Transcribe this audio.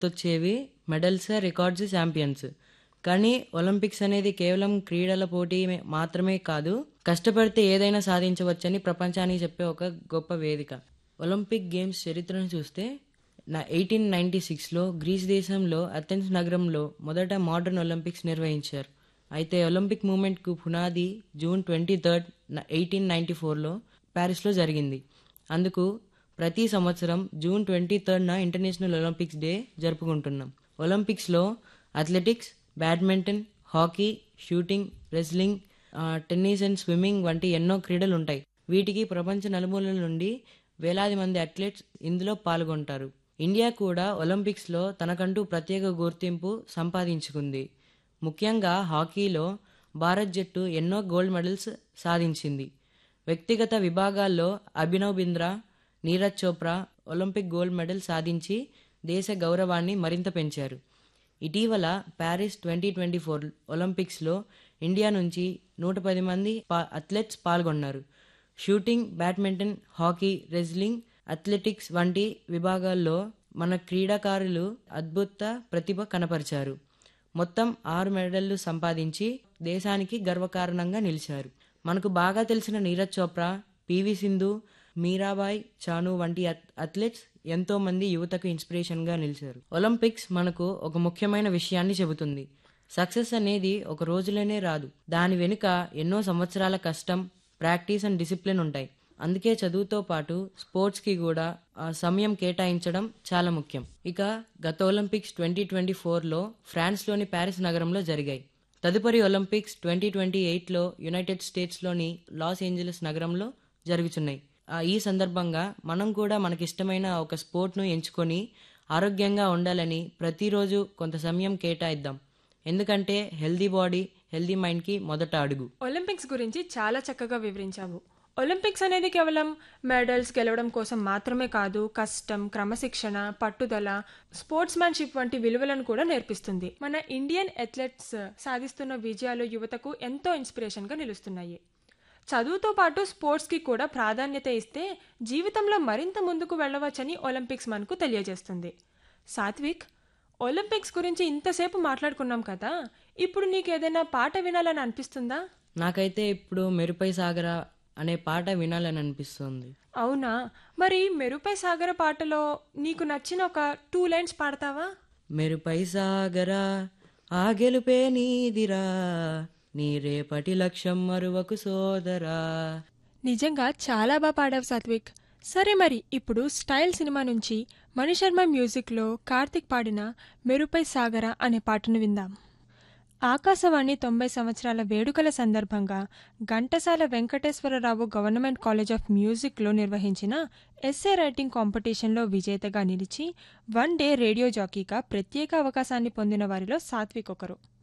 వచ్చేవి medals records champions కానీ Olympics అనేది కేవలం క్రీడల పోటీ మే- మాత్రమే కాదు కష్టపడితే ఏదైనా సాధించవచ్చని ప్రపంచానికి చెప్పే ఒక గొప్ప వేదిక ఒలింపిక్ గేమ్స్ చరిత్రను చూస్తే నా ఎయిటీన్ నైంటీ సిక్స్లో గ్రీస్ దేశంలో అథెన్స్ నగరంలో మొదట మోడర్న్ ఒలింపిక్స్ నిర్వహించారు అయితే ఒలింపిక్ మూమెంట్కు పునాది June twenty third eighteen ninety ఫోర్లో ప్యారిస్లో జరిగింది అందుకు ప్రతి సంవత్సరం జూన్ ట్వంటీ థర్డ్న ఇంటర్నేషనల్ ఒలింపిక్స్ డే జరుపుకుంటున్నాం ఒలింపిక్స్లో athletics badminton hockey shooting wrestling ఆ, టెన్నిస్ అండ్ స్విమ్మింగ్ వంటి ఎన్నో క్రీడలు ఉంటాయి వీటికి ప్రపంచ నలుమూలల నుండి వేలాది మంది అథ్లెట్స్ ఇందులో పాల్గొంటారు ఇండియా కూడా ఒలింపిక్స్లో తనకంటూ ప్రత్యేక గుర్తింపు సంపాదించుకుంది ముఖ్యంగా హాకీలో భారత్ జట్టు ఎన్నో గోల్డ్ మెడల్స్ సాధించింది వ్యక్తిగత విభాగాల్లో Abhinav Bindra Neeraj Chopra Olympic gold medal సాధించి దేశ గౌరవాన్ని మరింత పెంచారు ఇటీవల ప్యారిస్ ట్వంటీ ట్వంటీ ఫోర్ ఒలింపిక్స్లో ఇండియా నుంచి నూట పది మంది పా- అథ్లెట్స్ పాల్గొన్నారు shooting badminton hockey wrestling athletics వంటి విభాగాల్లో మన క్రీడాకారులు అద్భుత ప్రతిభ కనపరిచారు మొత్తం ఆరు మెడళ్లు సంపాదించి దేశానికి గర్వకారణంగా నిలిచారు మనకు బాగా తెలిసిన నీరజ్ చోప్రా పివి సింధు మీరాబాయ్ చాను వంటి అథ్- అథ్లెట్స్ ఎంతో మంది యువతకు ఇన్స్పిరేషన్ గా నిలిచారు ఒలింపిక్స్ మనకు ఒక ముఖ్యమైన విషయాన్ని చెబుతుంది సక్సెస్ అనేది ఒక రోజులోనే రాదు దాని వెనుక ఎన్నో సంవత్సరాల కష్టం ప్రాక్టీస్ అండ్ డిసిప్లిన్ ఉంటాయి అందుకే చదువుతో పాటు స్పోర్ట్స్ కి కూడా ఆ, సమయం కేటాయించడం చాలా ముఖ్యం ఇక గత ఒలింపిక్స్ ట్వంటీ ట్వంటీ ఫోర్లో ఫ్రాన్స్లోని ప్యారిస్ నగరంలో జరిగాయి తదుపరి ఒలింపిక్స్ ట్వంటీ ట్వంటీ ఎయిట్లో యునైటెడ్ స్టేట్స్లోని లాస్ ఏంజలస్ నగరంలో జరుగుతున్నాయి ఆ, ఈ సందర్భంగా మనం కూడా మనకిష్టమైన ఒక స్పోర్ట్ను ఎంచుకొని ఆరోగ్యంగా ఉండాలని ప్రతిరోజు కొంత సమయం కేటాయిద్దాం ఎందుకంటే హెల్దీ బాడీ హెల్దీ మైండ్కి మొదట అడుగు ఒలింపిక్స్ గురించి చాలా చక్కగా వివరించావు ఒలింపిక్స్ అనేది కేవలం మెడల్స్ గెలవడం కోసం మాత్రమే కాదు కష్టం క్రమశిక్షణ పట్టుదల స్పోర్ట్స్ మ్యాన్షిప్ వంటి విలువలను కూడా నేర్పిస్తుంది మన ఇండియన్ అథ్లెట్స్ సాధిస్తున్న విజయాలు యువతకు ఎంతో ఇన్స్పిరేషన్ గా నిలుస్తున్నాయి చదువుతో పాటు స్పోర్ట్స్కి కూడా ప్రాధాన్యత ఇస్తే జీవితంలో మరింత ముందుకు వెళ్ళవచ్చని ఒలింపిక్స్ మనకు తెలియజేస్తుంది సాత్విక్ ఒలింపిక్స్ గురించి ఇంతసేపు మాట్లాడుకున్నాం కదా ఇప్పుడు నీకు ఏదైనా పాట వినాలని అనిపిస్తుందా నాకైతే ఇప్పుడు మెరుపై సాగరా అనే పాట వినాలని అనిపిస్తుంది అవునా మరి మెరుపై సాగర పాటలో నీకు నచ్చిన ఒక టూ లైన్స్ పాడతావా మెరుపై సాగరా ఆ గెలుపే నీదిరా నీ రేపటి లక్ష్యం మరువకు సోదరా నిజంగా చాలా బాగా పాడావు సాత్విక్ సరే మరి ఇప్పుడు స్టైల్ సినిమా నుంచి మణిశర్మ మ్యూజిక్లో కార్తిక్ పాడిన మెరుపై సాగర అనే పాటను విందాం ఆకాశవాణి తొంభై సంవత్సరాల వేడుకల సందర్భంగా Ghantasala Venkateswara Rao government college of మ్యూజిక్లో నిర్వహించిన ఎస్ఏ రైటింగ్ కాంపిటీషన్లో విజేతగా నిలిచి వన్ డే రేడియో జాకీగా ప్రత్యేక అవకాశాన్ని పొందిన వారిలో సాత్విక్ ఒకరు